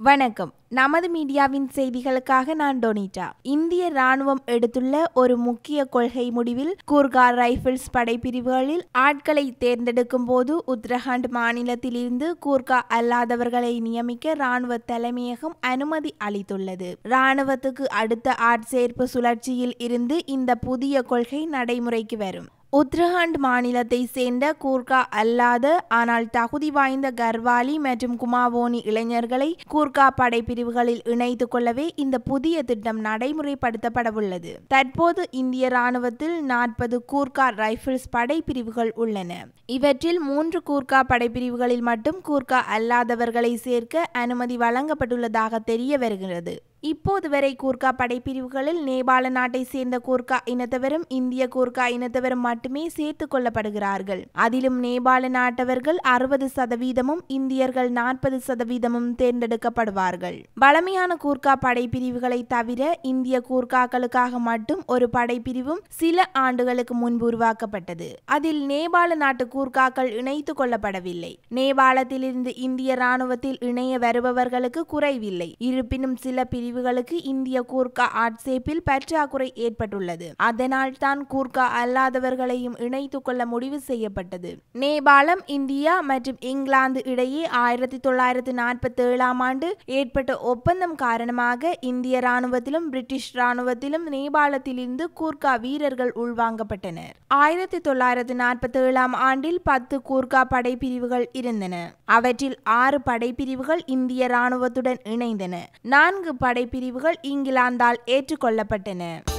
வணக்கம் நமது மீடியாவின் செய்திகளுக்காக நான் டொனிட்டா இந்திய ராணுவம் எடுத்துள்ள ஒரு முக்கிய கொள்கை முடிவில் கூர்கா ரைபிள்ஸ் படைப்பிரிவுகளில் ஆட்களை தேர்ந்தெடுக்கும் போது உத்தரகாண்ட் மாநிலத்திலிருந்து கூர்கா அல்லாதவர்களை நியமிக்க ராணுவ தலைமையகம் அனுமதி அளித்துள்ளது ராணுவத்துக்கு அடுத்த ஆட்சேர்ப்பு சுழற்சியில் இருந்து இந்த புதிய கொள்கை நடைமுறைக்கு வரும் உத்தரகாண்ட் மாநிலத்தை சேர்ந்த கூர்கா அல்லாத ஆனால் தகுதி வாய்ந்த கர்வாலி மற்றும் குமாவோனி இளைஞர்களை கூர்கா படைப்பிரிவுகளில் இணைத்துக் கொள்ளவே இந்த புதிய திட்டம் நடைமுறைப்படுத்தப்படவுள்ளது தற்போது இந்திய ராணுவத்தில் நாற்பது கூர்கா ரைபிள்ஸ் படைப்பிரிவுகள் உள்ளன இவற்றில் மூன்று கூர்கா படைப்பிரிவுகளில் மட்டும் கூர்கா அல்லாதவர்களை சேர்க்க அனுமதி வழங்கப்பட்டுள்ளதாக தெரிய வருகிறது இப்போது வரை கூர்கா படைப்பிரிவுகளில் நேபாள நாட்டை சேர்ந்த கூர்கா இனத்தவரும் இந்திய கூர்கா இனத்தவரும் மட்டுமே சேர்த்துக் கொள்ளப்படுகிறார்கள் அதிலும் நேபாள நாட்டவர்கள் அறுபது சதவீதமும் இந்தியர்கள் நாற்பது சதவீதமும் தேர்ந்தெடுக்கப்படுவார்கள் பழமையான கூர்கா படைப்பிரிவுகளை தவிர இந்திய கூர்காக்களுக்காக மட்டும் ஒரு படைப்பிரிவும் சில ஆண்டுகளுக்கு முன்பு உருவாக்கப்பட்டது அதில் நேபாள நாட்டு கூர்காக்கள் இணைத்துக் கொள்ளப்படவில்லை நேபாளத்திலிருந்து இந்திய ராணுவத்தில் இணைய வருபவர்களுக்கு குறைவில்லை இருப்பினும் சில பிரிவு பிரிவுகளுக்கு இந்திய கூர்கா ஆட்சேப்பில் பற்றாக்குறை ஏற்பட்டுள்ளது அதனால் தான் கூர்கா அல்லாதவர்களையும் இணைத்துக் கொள்ள முடிவு செய்யப்பட்டது நேபாளம் இந்தியா மற்றும் இங்கிலாந்து இடையே ஆயிரத்தி தொள்ளாயிரத்தி நாற்பத்தி ஏழாம் ஆண்டு ஏற்பட்ட ஒப்பந்தம் காரணமாக இந்திய ராணுவத்திலும் பிரிட்டிஷ் ராணுவத்திலும் நேபாளத்திலிருந்து கூர்கா வீரர்கள் உள்வாங்கப்பட்டனர் ஆயிரத்தி தொள்ளாயிரத்தி நாற்பத்தி ஏழாம் ஆண்டில் பத்து கூர்கா படைப்பிரிவுகள் இருந்தன அவற்றில் ஆறு படைப்பிரிவுகள் இந்திய ராணுவத்துடன் இணைந்தன நான்கு படைப்பிரிவுகள் இங்கிலாந்தால் ஏற்றுக்கொள்ளப்பட்டன